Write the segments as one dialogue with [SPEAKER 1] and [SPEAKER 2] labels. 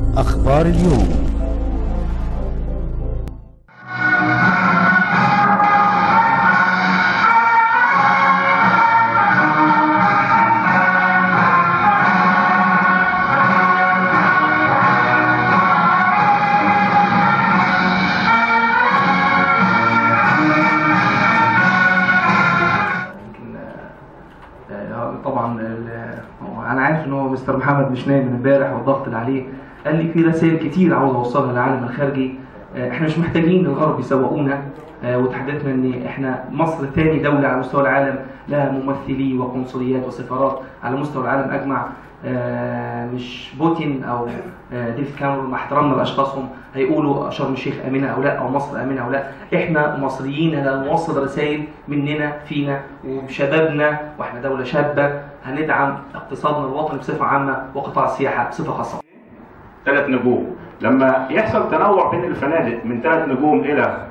[SPEAKER 1] أخبار اليوم
[SPEAKER 2] آه، طبعا ال- هو انا عارف ان هو مستر محمد مش نايم من امبارح والضغط اللي عليه قال لي في رسائل كتير عاوز اوصلها للعالم الخارجي آه، احنا مش محتاجين الغرب يسوقونا آه، وتحدثنا ان احنا مصر ثاني دوله على مستوى العالم لها ممثلي وقنصليات وسفارات على مستوى العالم اجمع آه، مش بوتين او آه، ديفيد كاميرون مع احترامنا لاشخاصهم هيقولوا شرم الشيخ امنه او لا او مصر امنه او لا احنا مصريين هنوصل رسائل مننا فينا وشبابنا واحنا دوله شابه هندعم اقتصادنا الوطني بصفه عامه وقطاع السياحه بصفه خاصه
[SPEAKER 3] ثلاث نجوم لما يحصل تنوع بين الفنادق من ثلاث نجوم الى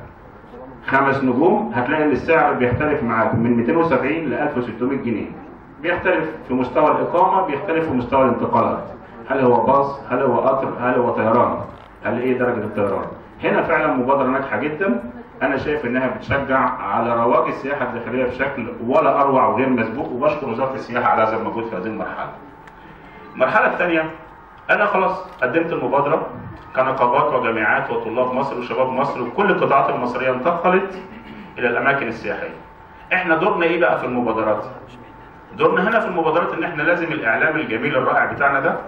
[SPEAKER 3] خمس نجوم هتلاقي ان السعر بيختلف معاك من 270 ل 1600 جنيه بيختلف في مستوى الاقامه بيختلف في مستوى الانتقالات هل هو باص هل هو قطر هل هو طيران هل ايه درجه الطيران هنا فعلا مبادره ناجحه جدا انا شايف انها بتشجع على رواج السياحه الداخليه بشكل ولا اروع وغير مسبوق وبشكر وزاره السياحه على هذا المجهود في هذه المرحله المرحله الثانيه انا خلاص قدمت المبادره كنقابات وجامعات وطلاب مصر وشباب مصر وكل القطاعات المصريه انتقلت الى الاماكن السياحيه. احنا دورنا ايه بقى في المبادرات؟ دورنا هنا في المبادرات ان احنا لازم الاعلام الجميل الرائع بتاعنا ده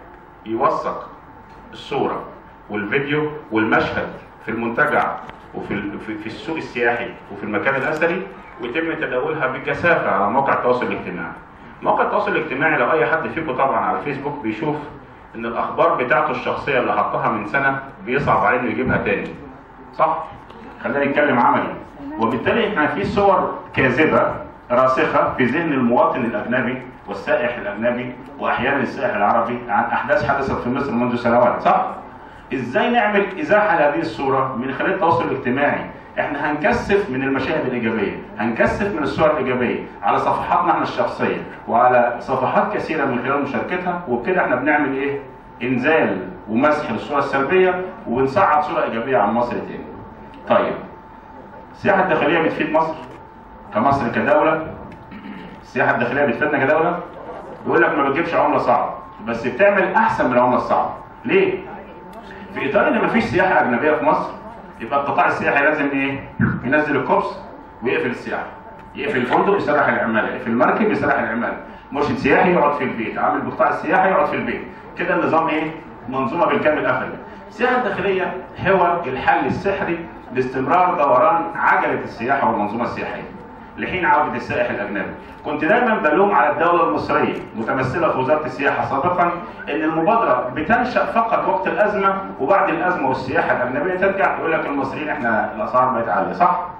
[SPEAKER 3] يوثق الصوره والفيديو والمشهد في المنتجع وفي ال- في- في السوق السياحي وفي المكان الاثري ويتم تداولها بكثافه على مواقع التواصل الاجتماعي. مواقع التواصل الاجتماعي لو اي حد فيكم طبعا على الفيسبوك بيشوف ان الاخبار بتاعته الشخصيه اللي حطها من سنه بيصعب عليه انه يجيبها تاني صح خلينا نتكلم عملي وبالتالي احنا في صور كاذبه راسخه في ذهن المواطن الاجنبي والسائح الاجنبي واحيانا السائح العربي عن احداث حدثت في مصر منذ سنوات صح ازاي نعمل ازاحه لهذه الصوره من خلال التواصل الاجتماعي احنا هنكثف من المشاهد الايجابيه هنكثف من الصور الايجابيه على صفحاتنا احنا الشخصيه وعلى صفحات كثيره من خلال مشاركتها وبكده احنا بنعمل ايه انزال ومسح للصوره السلبيه ونصعد صوره ايجابيه عن مصر تاني طيب السياحه الداخليه بتفيد مصر كمصر كدوله السياحه الداخليه بتفيدنا كدوله يقول لك ما بتجيبش عمله صعبه بس بتعمل احسن من العمله الصعبه ليه في اطار ان مفيش سياحه اجنبيه في مصر يبقى القطاع السياحي لازم ايه ينزل الكوبس ويقفل السياحه يقفل الفندق يسرح العماله يقفل المركب يسرح العماله مرشد سياحي يقعد في البيت عامل بالقطاع السياحي يقعد في البيت كده النظام ايه منظومه بالكامل قفلت السياحه الداخليه هو الحل السحري لاستمرار دوران عجله السياحه والمنظومه السياحيه لحين عودة السائح الأجنبي كنت دايما بلوم على الدولة المصرية متمثلة في وزارة السياحة سابقا إن المبادرة بتنشأ فقط وقت الأزمة وبعد الأزمة والسياحة الأجنبية ترجع يقول لك المصريين إحنا الأسعار بقت عالية صح؟